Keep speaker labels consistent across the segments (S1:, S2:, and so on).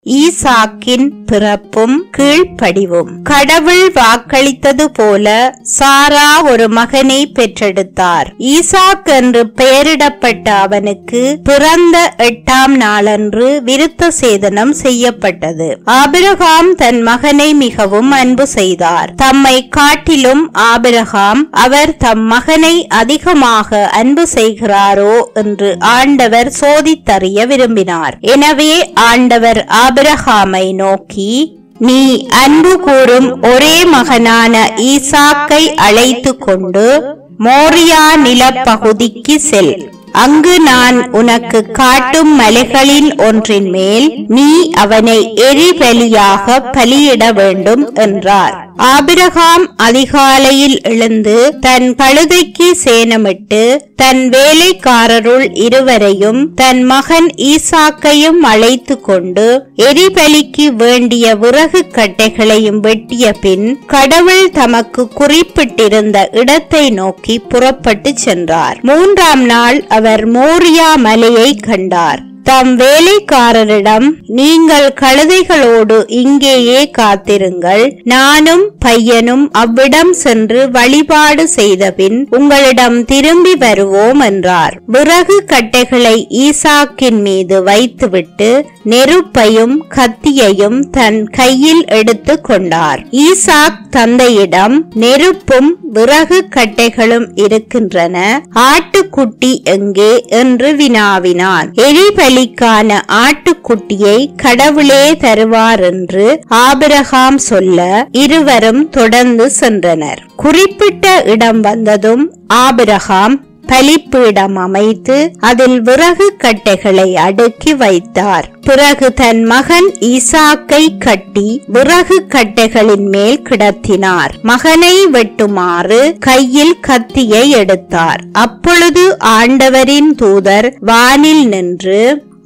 S1: ஈசாக்கின் பிறப்பும் கீழ்ப்படிவும் கடவுள் வாக்களித்தது போல சாரா ஒரு மகனை பெற்றெடுத்தார் ஈசாக் என்று பெயரிடப்பட்ட அவனுக்கு பிறந்த எட்டாம் நாளன்று விருத்த சேதனம் செய்யப்பட்டது ஆபிரகாம் தன் மகனை மிகவும் அன்பு செய்தார் தம்மை காட்டிலும் ஆபிரகாம் அவர் தம் மகனை அதிகமாக அன்பு செய்கிறாரோ என்று ஆண்டவர் சோதித்தறிய விரும்பினார் எனவே ஆண்டவர் ஆபிரகாமை நோக்கி நீ அன்பு கூறும் ஒரே மகனான ஈசாக்கை அழைத்து கொண்டு மோரியா நிலப்பகுதிக்கு செல் அங்கு நான் உனக்கு காட்டும் மலைகளின் ஒன்றின் மேல் நீ அவனை எரிபலியாக பலியிட வேண்டும் என்றார் ஆபிரகாம் அதிகாலையில் எழுந்து தன் கழுதைக்கு சேனமிட்டு தன் வேலைக்காரருள் இருவரையும் தன் மகன் ஈசாக்கையும் அழைத்து கொண்டு எரிபலிக்கு வேண்டிய விறகு கட்டைகளையும் வெட்டிய பின் கடவுள் தமக்கு குறிப்பிட்டிருந்த இடத்தை நோக்கி புறப்பட்டு சென்றார் மூன்றாம் நாள் அவர் மோரியா மலையை கண்டார் தம் வேலைக்காரரிடம் நீங்கள் கழுதைகளோடு இங்கேயே காத்திருங்கள் நானும் பையனும் அவ்விடம் சென்று வழிபாடு செய்தபின் உங்களிடம் திரும்பி வருவோம் என்றார் விறகு கட்டைகளை ஈசாக்கின் மீது வைத்துவிட்டு நெருப்பையும் கத்தியையும் தன் கையில் எடுத்து கொண்டார் ஈசாக் தந்தையிடம் நெருப்பும் விறகு கட்டைகளும் இருக்கின்றன ஆட்டுக்குட்டி எங்கே என்று வினாவினான் எரிபலிக்கான ஆட்டுக்குட்டியை கடவுளே தருவார் என்று ஆபிரகாம் சொல்ல இருவரும் தொடர்ந்து சென்றனர் குறிப்பிட்ட இடம் வந்ததும் ஆபிரகாம் பலிப்பீடம் அமைத்து அதில் விறகு கட்டைகளை அடுக்கி வைத்தார் பிறகு தன் மகன் ஈசாக்கை கட்டி விறகு கட்டைகளின் மேல் கிடத்தினார் மகனை வெட்டுமாறு கையில் கத்தியை எடுத்தார் அப்பொழுது ஆண்டவரின் தூதர் வானில் நின்று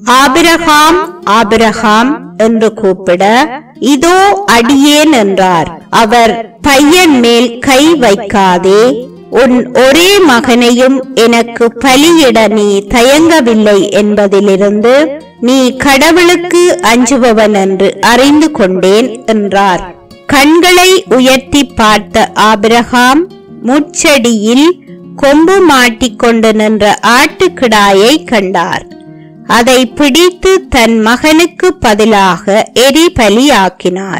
S1: ஆபிரகாம் ஆபிரகாம் என்று கூப்பிட இதோ அடியேன் என்றார் அவர் பையன் மேல் கை வைக்காதே உன் ஒரே மகனையும் எனக்கு பலியிட நீ தயங்கவில்லை என்பதிலிருந்து நீ கடவுளுக்கு அஞ்சுபவன் என்று அறிந்து கொண்டேன் என்றார் கண்களை உயர்த்தி பார்த்த ஆபிரகாம் முச்செடியில் கொம்பு மாட்டிக்கொண்டு நின்ற ஆட்டுக்கிடாயை கண்டார் அதை பிடித்து தன் மகனுக்கு பதிலாக எரிபலியாக்கினார்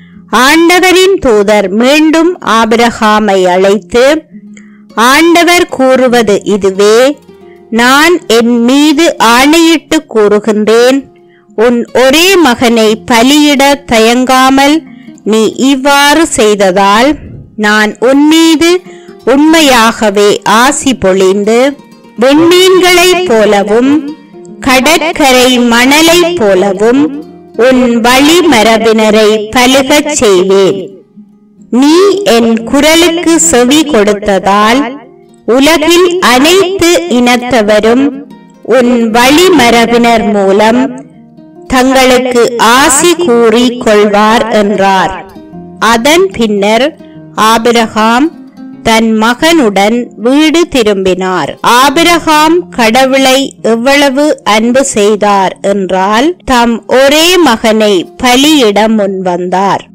S1: ஆண்டவரின் தூதர் மீண்டும் ஆபிரகாமை அழைத்து ஆண்டவர் கூறுவது இதுவே நான் என் மீது ஆணையிட்டு கூறுகின்றேன் உன் ஒரே மகனை பலியிட தயங்காமல் நீ இவ்வாறு செய்ததால் நான் உன் மீது உண்மையாகவே ஆசி பொழிந்து விண்மீன்களைப் போலவும் கடற்கரை மணலைப் போலவும் உன் வழிமரபினரை பலுகச் செய்வேன் நீ என் குரலுக்கு செவி கொடுத்ததால் உலகில் அனைத்து இனத்தவரும் உன் வழிமரபினர் மூலம் தங்களுக்கு ஆசி கூறி கொள்வார் என்றார் அதன் பின்னர் ஆபிரகாம் தன் மகனுடன் வீடு திரும்பினார் ஆபிரகாம் கடவுளை எவ்வளவு அன்பு செய்தார் என்றால் தம் ஒரே மகனை பலியிட முன்வந்தார்